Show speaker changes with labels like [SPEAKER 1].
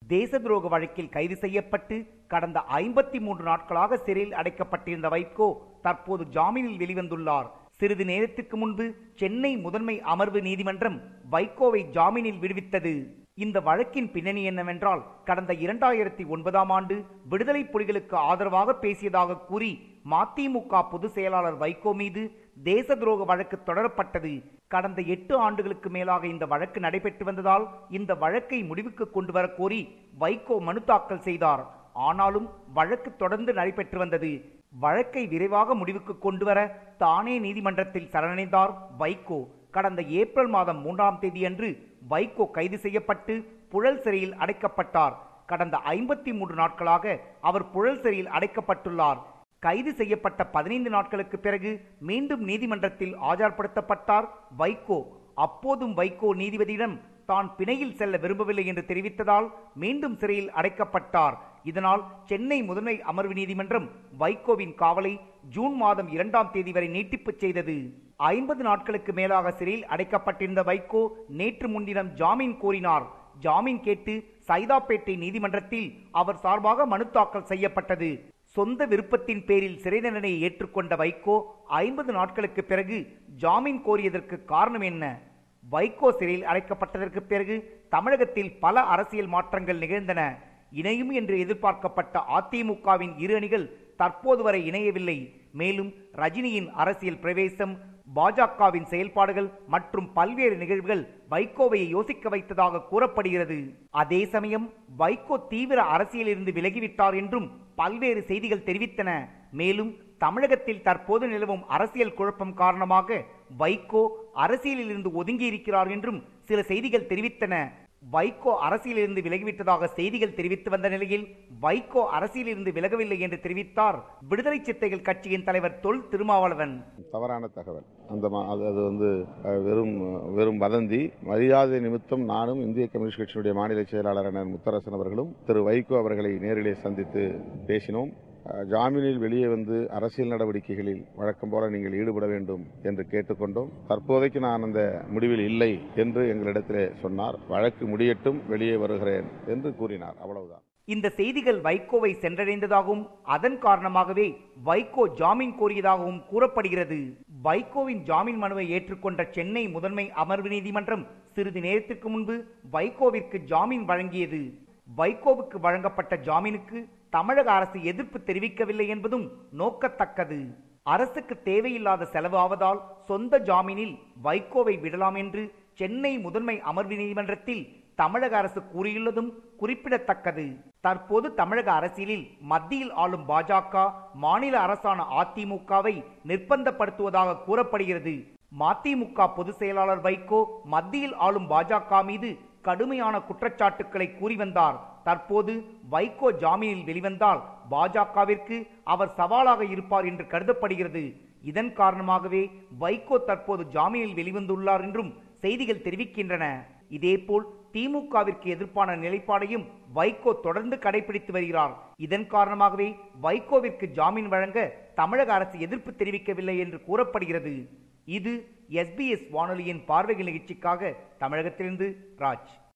[SPEAKER 1] தேச துரோக வழக்கில் கைது செய்யப்பட்டு கடந்த ஐம்பத்தி மூன்று நாட்களாக சிறையில் அடைக்கப்பட்டிருந்த வைகோ தற்போது ஜாமீனில் வெளிவந்துள்ளார் சிறிது நேரத்திற்கு முன்பு சென்னை முதன்மை அமர்வு நீதிமன்றம் வைகோவை ஜாமீனில் விடுவித்தது இந்த வழக்கின் பின்னணி என்னவென்றால் கடந்த இரண்டாயிரத்தி ஒன்பதாம் ஆண்டு விடுதலை புலிகளுக்கு ஆதரவாக பேசியதாக கூறி மதிமுக பொதுச் செயலாளர் வைகோ மீது தேச துரோக வழக்கு தொடரப்பட்டது கடந்த எட்டு ஆண்டுகளுக்கு மேலாக இந்த வழக்கு நடைபெற்று வந்ததால் இந்த வழக்கை முடிவுக்கு கொண்டு வர கோரி வைகோ மனு தாக்கல் செய்தார் ஆனாலும் வழக்கு தொடர்ந்து நடைபெற்று வந்தது வழக்கை விரைவாக முடிவுக்கு கொண்டு வர தானே நீதிமன்றத்தில் சரணடைந்தார் வைகோ கடந்த ஏப்ரல் மாதம் மூன்றாம் தேதியன்று வைகோ கைது செய்யப்பட்டு புழல் சிறையில் அடைக்கப்பட்டார் கடந்த ஐம்பத்தி மூன்று நாட்களாக அவர் புழல் சிறையில் அடைக்கப்பட்டுள்ளார் கைது செய்யப்பட்ட பதினைந்து நாட்களுக்கு பிறகு மீண்டும் நீதிமன்றத்தில் ஆஜர்படுத்தப்பட்டார் வைகோ அப்போதும் வைகோ நீதிபதியிடம் தான் பிணையில் செல்ல விரும்பவில்லை என்று தெரிவித்ததால் மீண்டும் சிறையில் அடைக்கப்பட்டார் இதனால் சென்னை முதன்மை அமர்வு நீதிமன்றம் வைகோவின் காவலை ஜூன் மாதம் இரண்டாம் தேதி வரை நீட்டிப்பு செய்தது ஐம்பது நாட்களுக்கு மேலாக சிறையில் அடைக்கப்பட்டிருந்த வைகோ நேற்று முன்தினம் ஜாமீன் கோரினார் ஜாமீன் கேட்டு சைதாப்பேட்டை நீதிமன்றத்தில் அவர் சார்பாக மனு தாக்கல் செய்யப்பட்டது சொந்த விருப்பத்தின் பேரில் சிறை தண்டனையை ஏற்றுக்கொண்ட வைகோ ஐம்பது நாட்களுக்கு பிறகு ஜாமீன் கோரியதற்கு காரணம் என்ன வைகோ சிறையில் அடைக்கப்பட்டதற்கு பிறகு தமிழகத்தில் பல அரசியல் மாற்றங்கள் நிகழ்ந்தன இணையும் என்று எதிர்பார்க்கப்பட்ட அதிமுகவின் இரு அணிகள் தற்போது வரை இணையவில்லை மேலும் ரஜினியின் அரசியல் பிரவேசம் பாஜகவின் செயல்பாடுகள் மற்றும் பல்வேறு நிகழ்வுகள் வைகோவை யோசிக்க வைத்ததாக கூறப்படுகிறது அதே சமயம் வைகோ தீவிர அரசியலிருந்து விலகிவிட்டார் என்றும் பல்வேறு செய்திகள் தெரிவித்தன மேலும் தமிழகத்தில் தற்போது நிலவும் அரசியல் குழப்பம் காரணமாக வைகோ அரசியலில் இருந்து ஒதுங்கி இருக்கிறார் என்றும் சில செய்திகள் தெரிவித்தன வைகோ அரசியலிருந்து விலகிவிட்டதாக செய்திகள் தெரிவித்து வந்த நிலையில் வைகோ அரசியலிருந்து விலகவில்லை என்று தெரிவித்தார் விடுதலை சித்தைகள் கட்சியின் தலைவர் தொல் திருமாவளவன்
[SPEAKER 2] தவறான தகவல் அந்த மா- அது அது வந்து அஹ், வெறும் வெறும் வதந்தி மரியாதை நிமித்தம் நானும் இந்திய கம்யூனிஸ்ட் கட்சியினுடைய மாநில செயலாளரான முத்தரசன் அவர்களும் திரு வைகோ அவர்களை நேரிலே சந்தித்து பேசினோம் அஹ், ஜாமீனில் வெளியே வந்து அரசியல் நடவடிக்கைகளில் வழக்கம் போல நீங்கள் ஈடுபட வேண்டும் என்று கேட்டுக்கொண்டோம் தற்போதைக்கு நான் அந்த முடிவில் இல்லை என்று எங்களிடத்திலே சொன்னார் வழக்கு முடியட்டும் வெளியே வருகிறேன் என்று கூறினார் அவ்வளவுதான்
[SPEAKER 1] இந்த செய்திகள் வைகோவை சென்றடைந்ததாகவும் அதன் காரணமாகவே வைகோ ஜாமீன் கோரியதாகவும் கூறப்படுகிறது வைகோவின் ஜாமீன் மனுவை ஏற்றுக்கொண்ட சென்னை முதன்மை அமர்வு நீதிமன்றம் சிறிது நேரத்திற்கு முன்பு வைகோவிற்கு ஜாமீன் வழங்கியது வைகோவுக்கு வழங்கப்பட்ட ஜாமீனுக்கு தமிழக அரசு எதிர்ப்பு தெரிவிக்கவில்லை என்பதும் நோக்கத்தக்கது அரசுக்கு தேவையில்லாத செலவு ஆவதால் சொந்த ஜாமீனில் வைகோவை விடலாம் என்று சென்னை முதன்மை அமர்வு நீதிமன்றத்தில் தமிழக அரசு கூறியுள்ளதும் குறிப்பிடத்தக்கது தற்போது தமிழக அரசியலில் மத்தியில் ஆளும் பாஜக மாநில அரசான அதிமுகவை நிர்பந்தப்படுத்துவதாக கூறப்படுகிறது மதிமுக பொதுச் செயலாளர் வைகோ மத்தியில் ஆளும் பாஜக மீது கடுமையான குற்றச்சாட்டுக்களை கூறி வந்தார் தற்போது வைகோ ஜாமீனில் வெளிவந்தால் பாஜகவிற்கு அவர் சவாலாக இருப்பார் என்று கருதப்படுகிறது இதன் காரணமாகவே வைகோ தற்போது ஜாமீனில் வெளிவந்துள்ளார் என்றும் செய்திகள் தெரிவிக்கின்றன இதேபோல் திமுகவிற்கு எதிர்ப்பான நிலைப்பாடையும் வைகோ தொடர்ந்து கடைபிடித்து வருகிறார் இதன் காரணமாகவே வைகோவிற்கு ஜாமீன் வழங்க தமிழக அரசு எதிர்ப்பு தெரிவிக்கவில்லை என்று கூறப்படுகிறது இது எஸ்பிஎஸ் வானொலியின் பார்வைகள் நிகழ்ச்சிக்காக தமிழகத்திலிருந்து ராஜ்